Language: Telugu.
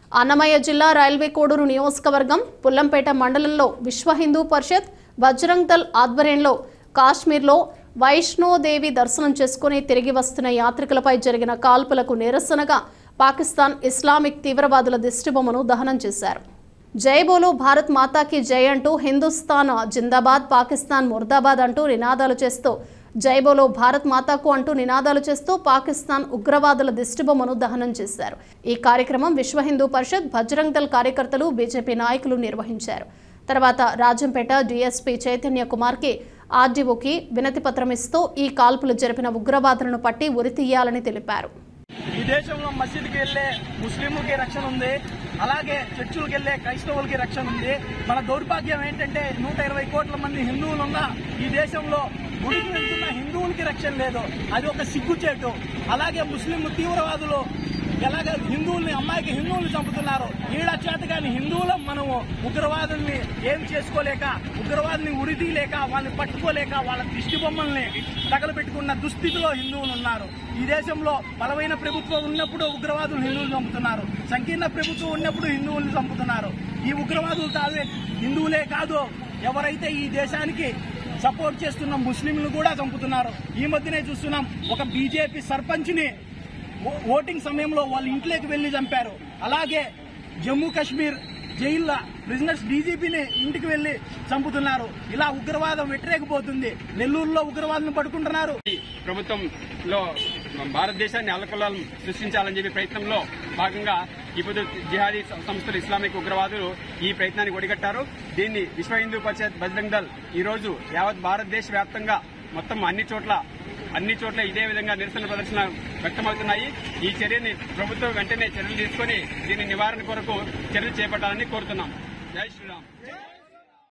అన్నమయ్య జిల్లా రైల్వే కోడూరు నియోజకవర్గం పుల్లంపేట మండలంలో విశ్వ హిందూ పరిషత్ బజరంగ్ దల్ ఆధ్వర్యంలో కాశ్మీర్లో వైష్ణోదేవి దర్శనం చేసుకుని తిరిగి వస్తున్న యాత్రికులపై జరిగిన కాల్పులకు నిరసనగా పాకిస్తాన్ ఇస్లామిక్ తీవ్రవాదుల దిష్టిబొమ్మను దహనం చేశారు జై బోలో భారత్ మాతాకి జై అంటూ హిందుస్థాన్ జిందాబాద్ పాకిస్తాన్ ముర్దాబాద్ అంటూ నినాదాలు చేస్తూ జై బోలో భారత్ మాతాకు అంటూ నినాదాలు చేస్తూ పాకిస్తాన్ ఉగ్రవాదుల దిష్టిబొమ్మను దహనం చేశారు ఈ కార్యక్రమం విశ్వ హిందూ పరిషత్ బజరంగ్ దల్ కార్యకర్తలు బీజేపీ నాయకులు నిర్వహించారు తర్వాత రాజంపేట డీఎస్పీ చైతన్య కుమార్కి ఆర్డీఓకి వినతి పత్రం ఇస్తూ ఈ కాల్పులు జరిపిన ఉగ్రవాదులను పట్టి ఉరితీయాలని తెలిపారు ఈ దేశంలో మసీదుకి వెళ్లే ముస్లింలకి రక్షణ ఉంది అలాగే చర్చిలకు వెళ్లే క్రైస్తవులకి రక్షణ ఉంది మన దౌర్భాగ్యం ఏంటంటే నూట ఇరవై కోట్ల మంది హిందువులు ఉన్న ఈ దేశంలో గుడికి వెళ్తున్న హిందువులకి రక్షణ లేదు అది ఒక సిగ్గుచేటు అలాగే ముస్లిం తీవ్రవాదులు ఎలాగ హిందువుల్ని అమ్మాయికి హిందువుల్ని చంపుతున్నారు ఈడ చేతగాని హిందువులం మనము ఉగ్రవాదుల్ని ఏం చేసుకోలేక ఉగ్రవాదుల్ని ఉరితీయలేక వాళ్ళని పట్టుకోలేక వాళ్ళ దిష్టి బొమ్మల్ని తగలబెట్టుకున్న దుస్థితిలో హిందువులు ఉన్నారు ఈ దేశంలో బలమైన ప్రభుత్వం ఉన్నప్పుడు ఉగ్రవాదులు హిందువులు చంపుతున్నారు సంకీర్ణ ప్రభుత్వం ఉన్నప్పుడు హిందువుల్ని చంపుతున్నారు ఈ ఉగ్రవాదులు తావే హిందువులే కాదు ఎవరైతే ఈ దేశానికి సపోర్ట్ చేస్తున్న ముస్లింలు కూడా చంపుతున్నారు ఈ మధ్యనే చూస్తున్నాం ఒక బీజేపీ సర్పంచ్ని ఓ- ఓటింగ్ సమయంలో వాళ్ళ ఇంట్లోకి వెళ్లి చంపారు అలాగే జమ్మూ కాశ్మీర్ జైల్లో బిజినెస్ డీజీపీని ఇంటికి వెళ్లి చంపుతున్నారు ఇలా ఉగ్రవాదం వ్యతిరేకపోతుంది నెల్లూరులో ఉగ్రవాదం పడుకుంటున్నారు ప్రభుత్వంలో భారతదేశాన్ని అల్లకల్లాలను సృష్టించాలని చెప్పి ప్రయత్నంలో భాగంగా ఇప్పుడు జిహాదీ సంస్థలు ఇస్లామిక్ ఉగ్రవాదులు ఈ ప్రయత్నాన్ని ఒడిగట్టారు దీన్ని విశ్వ హిందూ పరిషత్ బజరంగ్ దళ్ ఈ రోజు యావత్ భారతదేశ వ్యాప్తంగా మొత్తం అన్ని చోట్ల అన్ని చోట్ల ఇదే విధంగా నిరసన ప్రదర్శన వ్యక్తమవుతున్నాయి ఈ చర్యని ప్రభుత్వం వెంటనే చర్యలు తీసుకొని దీని నివారణ కొరకు చర్యలు చేపట్టాలని కోరుతున్నాం జై శ్రీరామ్